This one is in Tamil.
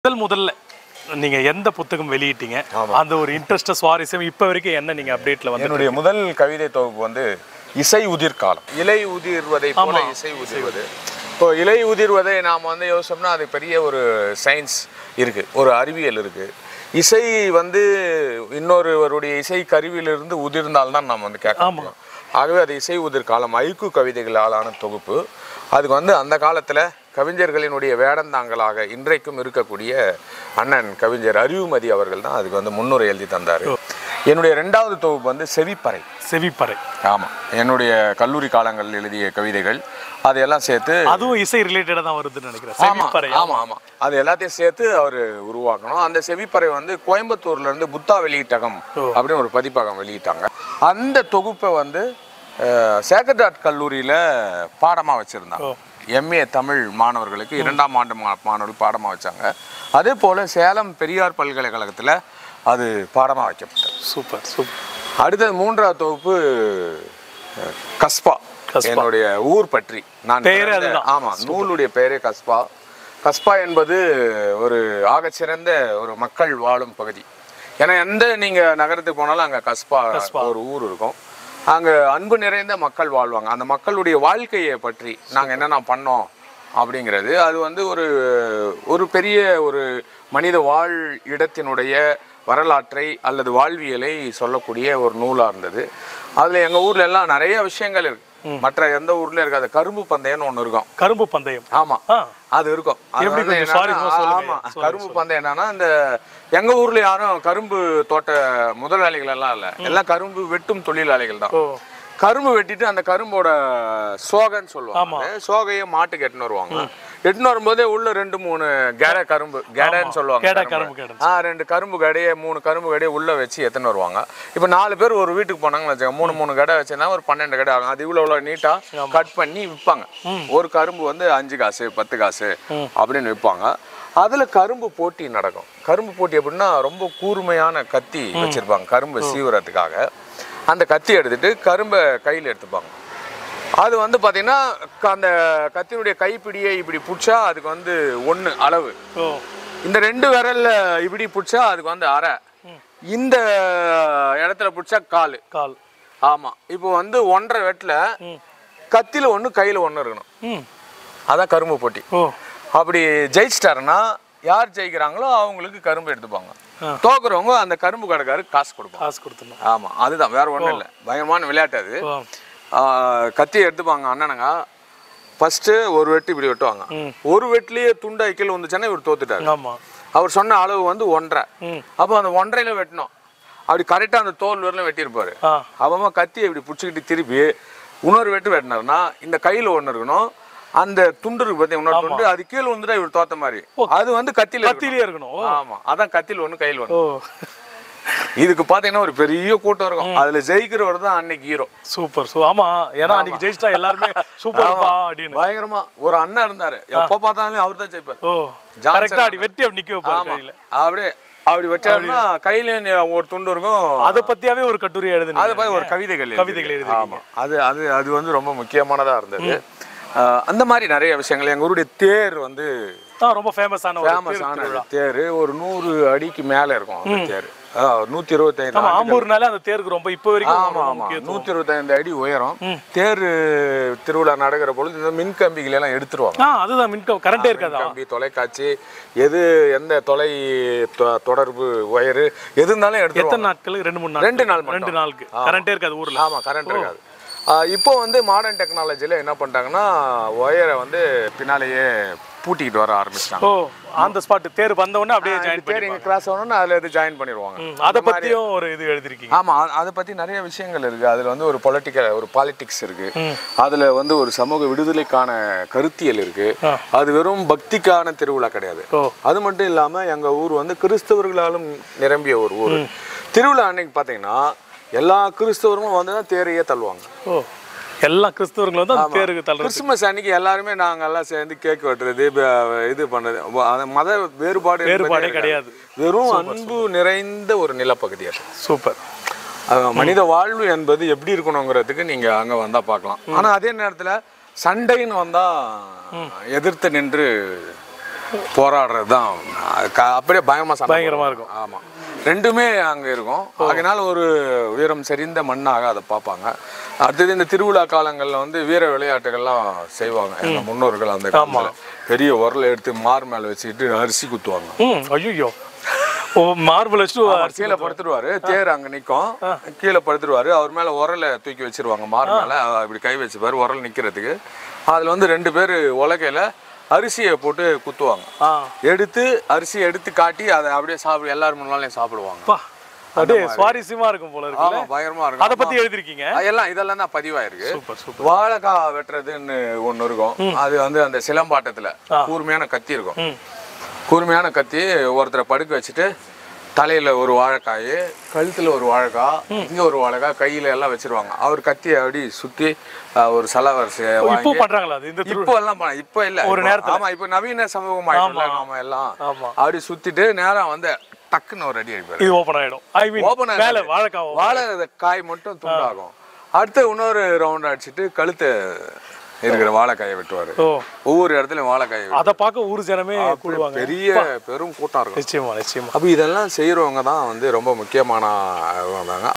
முதல் முதல்ல நீங்க எந்த புத்தகம் வெளியிட்டீங்க அந்த ஒரு இன்ட்ரெஸ்ட் சுவாரஸ்யம் இப்ப வரைக்கும் என்ன நீங்க அப்டேட்ல வந்து என்னுடைய முதல் கவிதை தொகுப்பு வந்து இசை உதிர் காலம் இலை உதிர்வதை போல இசை உதிர்வது இப்போ இலை உதிர்வதை நாம் வந்து யோசிச்சோம்னா அது பெரிய ஒரு சயின்ஸ் இருக்கு ஒரு அறிவியல் இருக்கு இசை வந்து இன்னொருவருடைய இசை கருவியிலிருந்து உதிர்ந்தால்தான் நாம் வந்து கேட்க முடியும் ஆகவே அது இசை உதிர் காலம் ஐக்கு கவிதைகளாலான தொகுப்பு அதுக்கு வந்து அந்த காலத்தில் கவிஞர்களினுடைய வேடந்தாங்களாக இன்றைக்கும் இருக்கக்கூடிய அண்ணன் கவிஞர் அறிவுமதி அவர்கள் தான் அதுக்கு வந்து முன்னுரை எழுதி தந்தார் என்னுடைய ரெண்டாவது தொகுப்பு வந்து செவிப்பறை செவிப்பறை ஆமாம் என்னுடைய கல்லூரி காலங்களில் எழுதிய கவிதைகள் அதையெல்லாம் சேர்த்து அதுவும் இசை ரிலேட்டடா தான் வருதுன்னு நினைக்கிறேன் ஆமா செவிப்பறை ஆமா ஆமா அது எல்லாத்தையும் சேர்த்து அவர் உருவாக்கணும் அந்த செவிப்பறை வந்து கோயம்புத்தூர்ல இருந்து புத்தா வெளியீட்டகம் அப்படின்னு ஒரு பதிப்பகம் வெளியிட்டாங்க அந்த தொகுப்பை வந்து அஹ், சேகர்டாட் கல்லூரியில பாடமா வச்சிருந்தாங்க எம்ஏ தமிழ் மாணவர்களுக்கு இரண்டாம் ஆண்டு மா- மாணவர்கள் பாடமா வச்சாங்க அதே போல சேலம் பெரியார் பல்கலைக்கழகத்துல அது பாடமா வைக்கப்பட்டது சூப்பர் சூப்பர் அடுத்தது மூன்றாவது தொகுப்பு அஹ், கஸ்பா கஸ்பா. என்னுடைய ஊர் பற்றி நான் பெயரே பிறந்த- அதுதான். ஆமா நூலுடைய பெயரே கஸ்பா கஸ்பா என்பது ஒரு ஆகச்சிறந்த ஒரு மக்கள் வாழும் பகுதி ஏன்னா எந்த நீங்க நகரத்துக்கு போனாலும் அங்க கஸ்பா ஒரு ஊர் இருக்கும் அங்க அன்பு நிறைந்த மக்கள் வாழ்வாங்க அந்த மக்களுடைய வாழ்க்கையை பற்றி நாங்க என்னென்ன பண்ணோம் அப்படிங்கிறது அது வந்து ஒரு ஒரு பெரிய ஒரு மனித வாழ் இடத்தினுடைய வரலாற்றை அல்லது வாழ்வியலை சொல்லக்கூடிய ஒரு நூலா இருந்தது அதுல எங்க ஊர்ல எல்லாம் நிறைய விஷயங்கள் இருக்கு மற்ற எந்த ஊர்ல இருக்காது கரும்பு பந்தயம்னு ஒண்ணு இருக்கும் கரும்பு பந்தயம் ஆமா ஆ அது இருக்கும் அது எப்படி வந்து கொஞ்சம் என்னன்னா, சுவாரஸ்யமா சொல்லுங்க. ஆமா கரும்பு பந்தயம் என்னன்னா இந்த எங்க ஊர்ல யாரும் கரும்பு தோட்ட முதலாளிகள் எல்லாம் இல்ல எல்லாம் கரும்பு வெட்டும் தொழிலாளிகள் தான் ஓ கரும்பு வெட்டிட்டு அந்த கரும்போட சோகைன்னு சொல்லுவாங்க அந்த சோகையை மாட்டுக்கு எட்டுன்னு வருவாங்க எட்டுன்னு வரும்போதே உள்ள ரெண்டு மூணு கெடை கரும்பு கெடைன்னு சொல்லுவாங்க கெடை, கரும்பு. கரும்பு, கெடை. ஆ ரெண்டு கரும்பு கடையை மூணு கரும்பு கடையை உள்ள வச்சு எத்தனை வருவாங்க இப்போ நாலு பேர் ஒரு வீட்டுக்கு போனாங்கன்னு வச்சுக்கோங்க மூணு மூணு கடை வச்சிருந்தா ஒரு பன்னெண்டு கடை ஆகும் அது இவ்வளோ இவ்வளோ நீட்டாக கட் பண்ணி விற்பாங்க ஒரு கரும்பு வந்து அஞ்சு காசு பத்து காசு அப்படின்னு விற்பாங்க அதுல கரும்பு போட்டி நடக்கும் கரும்பு போட்டி எப்படின்னா ரொம்ப கூர்மையான கத்தி வச்சிருப்பாங்க கரும்பு சீவுறதுக்காக அந்த கத்தி எடுத்துட்டு கரும்பை கையில் எடுத்துப்பாங்க அது வந்து பார்த்தீங்கன்னா க- அந்த கத்தினுடைய கைப்பிடியை இப்படி பிடிச்சா அதுக்கு வந்து ஒன்று அளவு ஓ இந்த ரெண்டு விரல்ல இப்படி பிடிச்சா அதுக்கு வந்து அரை இந்த இடத்துல பிடிச்சா கால் கால் ஆமா இப்போ வந்து ஒன்றரை வெட்டில் கத்தியில ஒன்று கையில ஒன்று இருக்கணும் ம் அதான் கரும்பு போட்டி ஓ அப்படி ஜெயிச்சிட்டாருன்னா யார் ஜெயிக்கிறாங்களோ அவங்களுக்கு கரும்பு எடுத்துப்பாங்க ஆ. தோக்குறவங்க அந்த கரும்பு கடைக்காரருக்கு காசு கொடுப்பாங்க காசு கொடுத்துடணும் ஆமா அதுதான் வேற ஒண்ணும் இல்லை பயங்கரமான விளையாட்டு அது ஓ ஆ, கத்தியை எடுத்துப்பாங்க அண்ணனுங்க ஃபர்ஸ்ட் ஒரு வெட்டு இப்படி வெட்டுவாங்க ம். ஒரு வெட்டிலேயே துண்டா கீழே வந்துச்சுன்னா இவர் தோத்துட்டாரு ஆமா அவர் சொன்ன அளவு வந்து ஒன்றரை ம் அப்போ அந்த ஒன்றரையில வெட்டணும் அப்படி கரெக்டாக அந்த தோல் வரலாம் வெட்டியிருப்பாரு ஆ அவமா கத்தியை இப்படி பிடிச்சிக்கிட்டு திருப்பி இன்னொரு வெட்டு வெட்டினாருன்னா இந்த கையில ஒண்ணு இருக்கணும் அந்த துண்டு இருக்கு பார்த்தீங்க இன்னொரு துண்டு அது கீழே வந்துட்டா இவர் தோத்த மாதிரி அது வந்து கத்தியில இருக்கணும். கத்திலே இருக்கணும் ஓ ஆமா அதான் கத்தியில் ஒண்ணு கையில் ஒண்ணு ஓ இதுக்கு பாத்தீங்கன்னா ஒரு பெரிய கூட்டம் இருக்கும் அதுல ஜெயிக்கிறவர் தான் அன்னைக்கு ஹீரோ சூப்பர் சூ ஆமா ஏன்னா அன்னைக்கு ஜெயிச்சிட்டா எல்லாருமே சூப்பர்ப்பா அப்படின்னு பயங்கரமா ஒரு அண்ணன் இருந்தாரு எப்ப பார்த்தாலும் அவர் தான் ஜெயிப்பார் ஓ ஜான்சன் கரெக்டா அப்படி வெட்டி அப்படி நிக்க வைப்பாரு ஆமா கையில அப்படியே அப்படி வச்சாருன்னா கையில நி- ஒரு துண்டு இருக்கும் அத பத்தியாவே ஒரு கட்டுரை எழுதுனீங்க அது மாதிரி ஒரு கவிதைகள் கவிதைகள் எழுதியிருக்கேன். எழுதிருக்கீங்க. ஆமா அது அது அது வந்து ரொம்ப முக்கியமானதா இருந்தது ஆஹ் அந்த மாதிரி நிறைய விஷயங்கள் எங்க ஊருடைய தேர் வந்து ஆ ரொம்ப ஃபேமஸான ஒரு ஃபேமஸ் தேர் ஆன திருவிழா தேர் ஒரு நூறு அடிக்கு மேல இருக்கும் அந்த தேர் அஹ் நூத்தி இருபத்தைந்து ஆமா ஆம்பூர்னால அந்த தேருக்கு ரொம்ப இப்போ வரைக்கும் ஆமா ரொம்ப ஆமா முக்கியத்துவம் நூத்தி இருபத்தைந்து அடி உயரம் தேர் திருவிழா நடக்கிற பொழுது இந்த மின் கம்பிகள் எல்லாம் எடுத்துருவாங்க ஆ அதுதான் மின்கம் கரண்டே இருக்காதா கம்பி தொலைக்காட்சி எது எந்த தொலை தொ- தொடர்பு ஒயரு எது இருந்தாலும் எடுத்துருவாங்க எத்தனை நாட்கள் ரெண்டு மூணு நாள் ரெண்டு நாள் மட்டும். ரெண்டு நாளுக்கு கரண்டே இருக்காது ஊர்ல ஆமா கரண்ட் இருக்காது ஆஹ் இப்போ வந்து மாடர்ன் டெக்னாலஜில என்ன பண்ணிட்டாங்கன்னா ஒயரை வந்து பின்னாலேயே பூட்டிக்கிட்டு வர ஆரம்பிச்சிட்டாங்க ஓ ஆன் த ஸ்பாட் தேர் வந்த உடனே அப்படியே ஜாயின் பேர் இங்க கிராஸ் ஆகணும்னு அதுல இது ஜாயின் பண்ணிடுவாங்க அத பத்தியும் ஒரு இது எழுதிருக்கீங்க ஆமா அ- அதை பத்தி நிறைய விஷயங்கள் இருக்கு அதுல வந்து ஒரு பொலிட்டிக்கல் ஒரு பாலிடிக்ஸ் இருக்கு அதுல வந்து ஒரு சமூக விடுதலைக்கான கருத்தியல் இருக்கு ஆ. அது வெறும் பக்திக்கான திருவிழா கிடையாது ஓ அது மட்டும் இல்லாம எங்க ஊர் வந்து கிறிஸ்தவர்களாலும் நிரம்பிய ஒரு ஊர் திருவிழா அன்னைக்கு பாத்தீங்கன்னா எல்லா கிறிஸ்தவரும் வந்து தான் தேரையே தள்ளுவாங்க ஓ எல்லா கிறிஸ்தவர்களும் வந்து அந்த தேருக்கு தள்ளுறது கிறிஸ்துமஸ் அன்னைக்கு எல்லாருமே நாங்க எல்லாம் சேர்ந்து கேக் வெட்டுறது ப- இது பண்றது வ- அது மத வேறுபாடு என்பதே வேறுபாடே இருக்காது. கிடையாது. வெறும் அன்பு நிறைந்த ஒரு நிலப்பகுதி அது சூப்பர் அது மனித வாழ்வு என்பது எப்படி இருக்கணுங்கிறதுக்கு நீங்க அங்க வந்தா பார்க்கலாம் ஆனா அதே நேரத்துல சண்டைன்னு வந்தா எதிர்த்து நின்று போராடுறது தான் அப்படியே பயங்கரமா சண்டை பயங்கரமா போடுவாங்க. இருக்கும். ஆமா ரெண்டுமே அங்க இருக்கும் அதனால ஒரு வீரம் செறிந்த மண்ணாக அதை பார்ப்பாங்க அடுத்தது இந்த திருவிழா காலங்கள்ல வந்து வீர விளையாட்டுகள்லாம் செய்வாங்க எங்க முன்னோர்கள் அந்த காலத்துல பெரிய உரலை எடுத்து மார் மேல வச்சுக்கிட்டு அரிசி குத்துவாங்க ம் ஐயோ ஓ மார்பிள் வச்சுட்டு அவர் கீழே படுத்துருவாரு தேர் அங்க நிக்கும் கீழே படுத்துருவாரு அவர் மேல உரலை தூக்கி வச்சிருவாங்க மார் மேல இப்படி கை வச்சுப்பாரு உரல் நிக்கிறதுக்கு அதுல வந்து ரெண்டு பேர் உலகையில அரிசியை போட்டு குத்துவாங்க ஆ எடுத்து அரிசியை எடுத்து காட்டி அதை அப்படியே சாப்பிடு எல்லாரும் முன்னாலையும் சாப்பிடுவாங்க பா அப்படியே சுவாரஸ்யமா இருக்கும் போல இருக்குல்ல ஆமா பயங்கரமா இருக்கும் அதை பத்தி எழுதிருக்கீங்க ஆ, எல்லாம் இதெல்லாம் தான் பதிவாயிருக்கு சூப்பர் சூப்பர் வாழைக்காய் வெட்டுறதுன்னு ஒண்ணு இருக்கும் அது வந்து அந்த சிலம்பாட்டத்துல கூர்மையான கத்தி இருக்கும் ம் கூர்மையான கத்தி ஒருத்தரை படுக்க வச்சுட்டு தலையில ஒரு வாழைக்காய் கழுத்துல ஒரு வாழைக்காய் இங்க ஒரு வாழைக்காய் கையில எல்லாம் வச்சிருவாங்க அவர் கத்தியை அப்படி சுத்தி அஹ், ஒரு சலவரிசையை இப்போ வாங்கி பண்றாங்களா அது இந்த திரு இப்போ எல்லாம் பண்ண இப்போ இல்ல ஒரு இப்போ- நேரத்துல. ஆமா இப்போ நவீன சமூகம் ஆயிட்டோம்ல நாம எல்லாம் ஆமா அப்படி சுத்திட்டு நேரா வந்து டக்குன்னு ஒரு அடி அடிப்பாரு இது ஓபன் ஆயிடும் ஐ மீன் Open மேல ஆகாது. வாழைக்காவோ வாழை காய் மட்டும் துண்டாகும் அடுத்து இன்னொரு ரவுண்ட் அடிச்சிட்டு கழுத்து இருக்கிற வாழைக்காயை வெட்டுவாரு ஓ ஒவ்வொரு இடத்துலயும் வாழைக்காயை வெட்டுவாரு. அத பார்க்க ஊர் ஜனமே கூடுவாங்க பெரிய பெரும் கூட்டம் இருக்கும் நிச்சயமா நிச்சயமா அப்போ இதெல்லாம் செய்கிறவங்க தான் வந்து ரொம்ப முக்கியமான வந்தாங்க